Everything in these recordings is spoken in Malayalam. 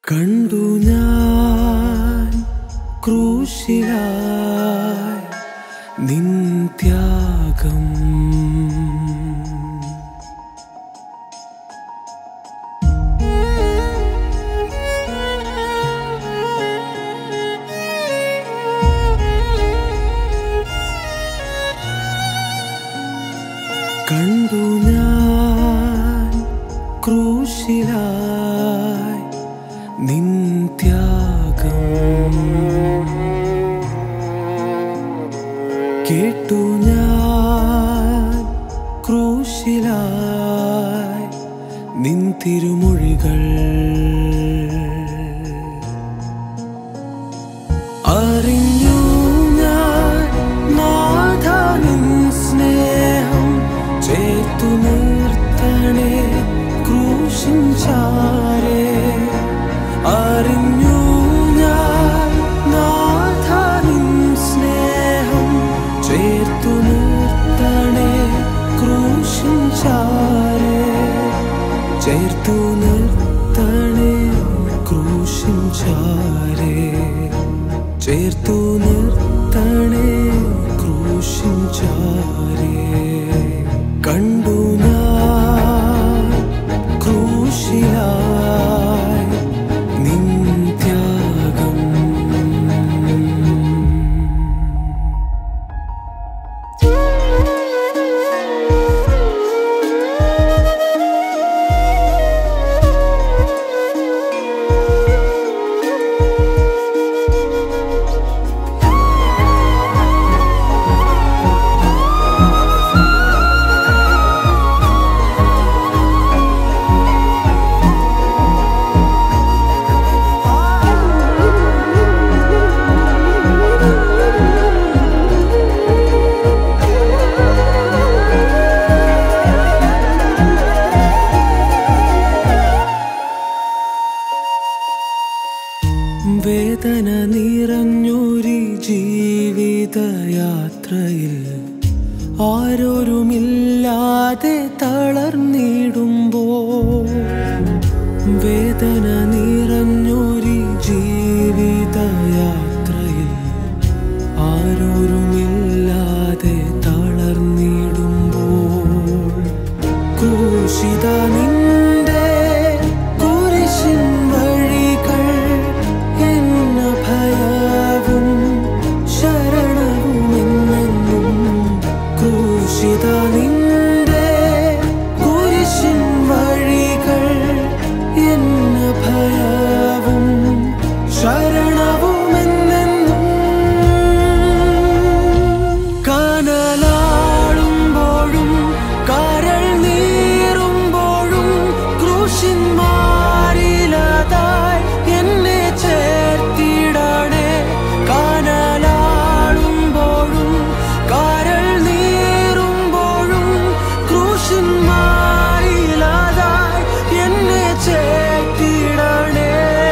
കണ്ടു ഞാൻ ക്രൂശിലായി നിൻ ത്യാഗം കണ്ടു ഞാൻ ക്രൂശിലായി നിൻ ത്യാഗം കേട്ടു ഞാൻ ക്രൂശിലായി നിൻ തിരുമൊഴികൾ അറിഞ്ഞു ഞാൻ നാഥ നിൻ സ്നേഹം ചേർത്തു നിർത്തണേ ക്രൂശിൻ ചാരേ അറിഞ്ഞു ഞാൻ നാഥ നിൻ സ്നേഹം ചേർത്തു നിർത്തണേ ക്രൂശിൻ ചാരേ ചേർത്തു നിർത്തണേ ക്രൂശിൻ ചാരേ ചേർത്തു നിർത്തണേ ക്രൂശിൻ ചാരേ കണ്ടു ഞാൻ ക്രൂശിലായി നിൻ ത്യാഗം വേദന നിറഞ്ഞൊരു ജീവിതയാത്രയിൽ ആരോരുമില്ലാതെ തളർന്നിടുമ്പോ വേദന നിറഞ്ഞൊരു ജീവിതയാത്രയിൽ ആരോരുമില്ലാതെ തളർന്നിടുമ്പോൾ ക്രൂശിത നിന്റെ കുരിശിൻ വഴികൾ എന്ന ഭയവും ശരണവുമെന്നെന്നും ക്രൂശിത നിന്റെ കുരിശിൻ വഴികൾ എന്ന ഭയവും ശരണവുമെന്നെന്നും കനലാടുമ്പോഴും കരൾ നീറുമ്പോഴും ക്രൂശിൻ മാറിലതായി എന്നെ ചേർത്തിടണേ കനലാടുമ്പോഴും കരൾ നീറുമ്പോഴും ക്രൂശിൻ മാറിലതായി എന്നെ ചേർത്തിടണേ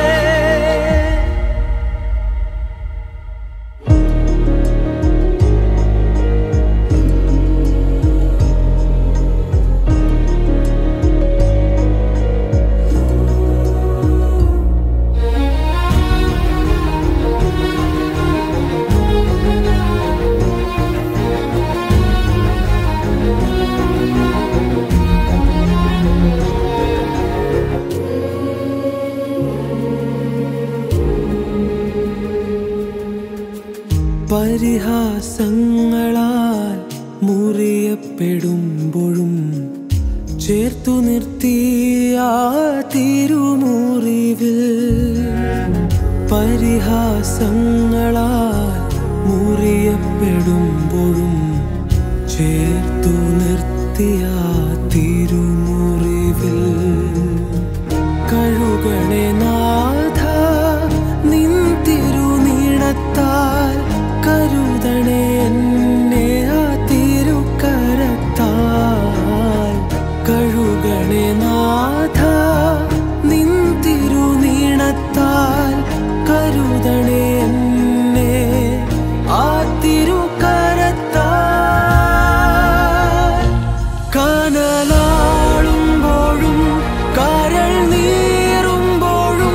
പരിഹാസങ്ങളാൽ മുറിയപ്പെടുമ്പോഴും ചേർത്തു നിർത്തിയ തിരുമുറിവിൽ പരിഹാസങ്ങളാൽ മുറിയപ്പെടുമ്പോഴും ചേർത്തു നിർത്തിയ തിരുമുറിവിൽ കഴുകണേ നാഥ നിൻ തിരുനീണത്താൽ കരുതണേ എന്നെ ആ തിരുക്കരത്താൽ കഴുകണേ നാഥ നിൻ തിരുനീണത്താൽ കരുതണേ എന്നെ ആ തിരുക്കരത്താൽ കനലാളുമ്പോഴും കരൾ നീറുമ്പോഴും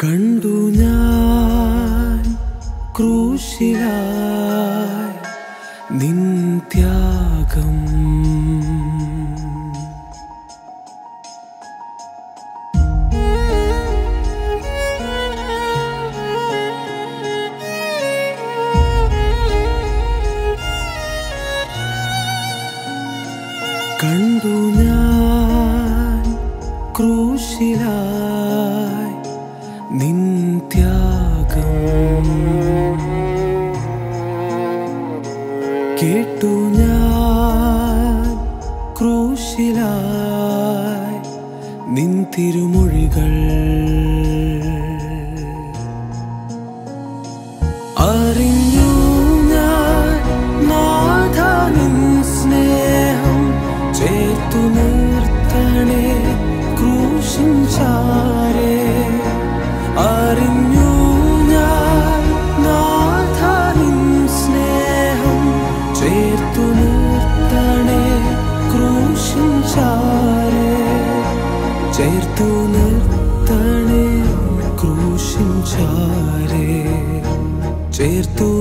കണ്ടു ഞാൻ ക്രൂശിലായി നിൻ ത്യാഗം കണ്ടു ഞാൻ ക്രൂശിലായി നിൻ ത്യാഗം കേട്ടു ഞാൻ ക്രൂശിലായി നിൻ തിരുമൊഴികൾ അറിഞ്ഞു ഞാൻ നാഥ നിൻ സ്നേഹം ചേർത്തു നിർത്തണേ ക്രൂശിൻ ചാരേ അറിഞ്ഞു ഞാൻ നാഥ നിൻ സ്നേഹം ചേർത്തു നിർത്തണേ ക്രൂശിൻ ചാരേ ചേർത്തു നിർത്തണേ ക്രൂശിൻ ചാരേ ചേർത്തു